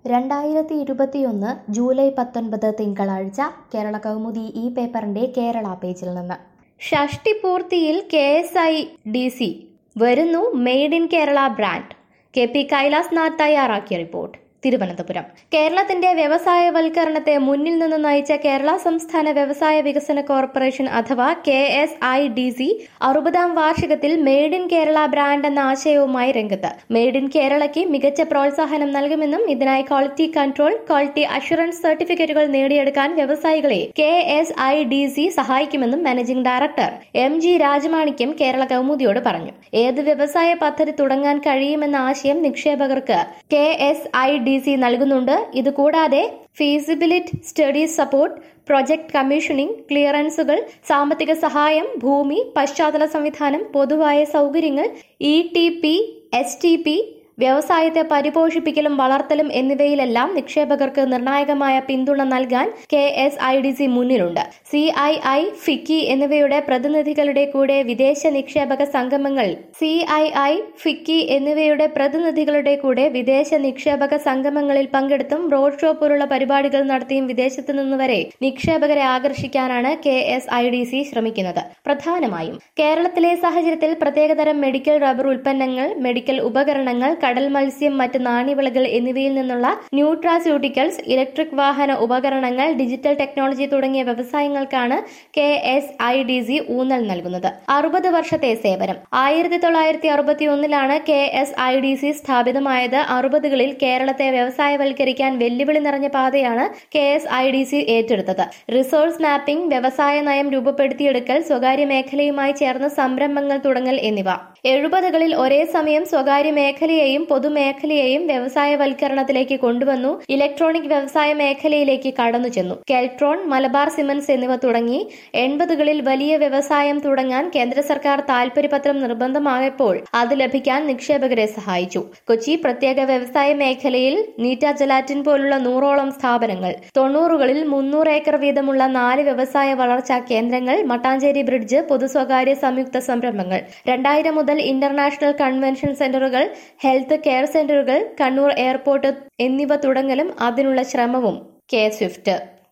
രണ്ടായിരത്തി ഇരുപത്തിയൊന്ന് ജൂലൈ പത്തൊൻപത് തിങ്കളാഴ്ച കേരള കൗമുദി ഈ പേപ്പറിന്റെ കേരള പേജിൽ നിന്ന് ഷഷ്ടിപൂർത്തിയിൽ K S I D C വരുന്നു made in Kerala brand K P Kailas Nath തയ്യാറാക്കിയ റിപ്പോർട്ട് തിരുവനന്തപുരം കേരളത്തിന്റെ വ്യവസായവൽക്കരണത്തെ മുന്നിൽ നിന്ന് നയിച്ച കേരള സംസ്ഥാന വ്യവസായ വികസന കോർപ്പറേഷൻ അഥവാ K S I D C അറുപതാം വാർഷികത്തിൽ മെയ്ഡ് ഇൻ കേരള ബ്രാൻഡ് എന്ന ആശയവുമായി രംഗത്ത് മെയ്ഡ് ഇൻ കേരളയ്ക്ക് മികച്ച പ്രോത്സാഹനം നൽകുമെന്നും ഇതിനായി ക്വാളിറ്റി കൺട്രോൾ ക്വാളിറ്റി അഷുറൻസ് സർട്ടിഫിക്കറ്റുകൾ നേടിയെടുക്കാൻ വ്യവസായികളെ K S I D C സഹായിക്കുമെന്നും managing director M G Rajamanickam Kerala കൗമുദിയോട് പറഞ്ഞു ഏത് വ്യവസായ പദ്ധതി തുടങ്ങാൻ കഴിയുമെന്ന ആശയം നിക്ഷേപകർക്ക് K S I D C നൽകുന്നുണ്ട് ഇതുകൂടാതെ feasibility studies support project commissioning ക്ലിയറൻസുകൾ സാമ്പത്തിക സഹായം ഭൂമി പശ്ചാത്തല സംവിധാനം പൊതുവായ സൗകര്യങ്ങൾ E T P S T P വ്യവസായത്തെ പരിപോഷിപ്പിക്കലും വളർത്തലും എന്നിവയിലെല്ലാം നിക്ഷേപകർക്ക് നിർണായകമായ പിന്തുണ നൽകാൻ K S I D C മുന്നിലുണ്ട് സി ഐ ഐ ഫിക്കി എന്നിവയുടെ പ്രതിനിധികളുടെ കൂടെ വിദേശ നിക്ഷേപക സംഗമങ്ങൾ സി ഐ ഐ ഫിക്കി എന്നിവയുടെ പ്രതിനിധികളുടെ കൂടെ വിദേശ നിക്ഷേപക സംഗമങ്ങളിൽ പങ്കെടുത്തും റോഡ് ഷോ പോലുള്ള പരിപാടികൾ നടത്തിയും വിദേശത്തു നിന്ന് വരെ നിക്ഷേപകരെ ആകർഷിക്കാനാണ് K S I D C ശ്രമിക്കുന്നത് പ്രധാനമായും കേരളത്തിലെ സാഹചര്യത്തിൽ പ്രത്യേകതരം മെഡിക്കൽ റബ്ബർ ഉൽപ്പന്നങ്ങൾ മെഡിക്കൽ ഉപകരണങ്ങൾ കടൽ മത്സ്യം മറ്റ് നാണ്യവിളകൾ എന്നിവയിൽ നിന്നുള്ള ന്യൂട്രാസ്യൂട്ടിക്കൽസ് ഇലക്ട്രിക് വാഹന ഉപകരണങ്ങൾ ഡിജിറ്റൽ ടെക്നോളജി തുടങ്ങിയ വ്യവസായങ്ങൾക്കാണ് K S I D C ഊന്നൽ നൽകുന്നത് അറുപത് വർഷത്തെ സേവനം ആയിരത്തി തൊള്ളായിരത്തി അറുപത്തി ഒന്നിലാണ് K S I D C സ്ഥാപിതമായത് അറുപതുകളിൽ കേരളത്തെ വ്യവസായവൽക്കരിക്കാൻ വെല്ലുവിളി നിറഞ്ഞ പാതയാണ് K S I D C ഏറ്റെടുത്തത് റിസോഴ്സ് മാപ്പിംഗ് വ്യവസായ നയം രൂപപ്പെടുത്തിയെടുക്കൽ സ്വകാര്യ മേഖലയുമായി ചേർന്ന് സംരംഭങ്ങൾ തുടങ്ങൽ എന്നിവ എഴുപതുകളിൽ ഒരേ സമയം സ്വകാര്യ മേഖലയെയും പൊതുമേഖലയെയും വ്യവസായവൽക്കരണത്തിലേക്ക് കൊണ്ടുവന്നു ഇലക്ട്രോണിക് വ്യവസായ മേഖലയിലേക്ക് കടന്നു ചെന്നു കെൽട്രോൺ മലബാർ സിമന്റ്സ് എന്നിവ തുടങ്ങി എൺപതുകളിൽ വലിയ വ്യവസായം തുടങ്ങാൻ കേന്ദ്ര സർക്കാർ താൽപര്യപത്രം നിർബന്ധമായപ്പോൾ അത് ലഭിക്കാൻ നിക്ഷേപകരെ സഹായിച്ചു കൊച്ചി പ്രത്യേക വ്യവസായ മേഖലയിൽ നീറ്റ ജലാറ്റിൻ പോലുള്ള നൂറോളം സ്ഥാപനങ്ങൾ തൊണ്ണൂറുകളിൽ മുന്നൂറ് ഏക്കർ വീതമുള്ള നാല് വ്യവസായ വളർച്ചാ കേന്ദ്രങ്ങൾ മട്ടാഞ്ചേരി ബ്രിഡ്ജ് പൊതു സ്വകാര്യ സംയുക്ത സംരംഭങ്ങൾ രണ്ടായിരം മുതൽ ഇന്റർനാഷണൽ കൺവെൻഷൻ സെന്ററുകൾ ഹെൽത്ത് കെയർ സെന്ററുകൾ കണ്ണൂർ എയർപോർട്ട് എന്നിവ തുടങ്ങലും അതിനുള്ള ശ്രമവും കെ സ്വിഫ്റ്റ്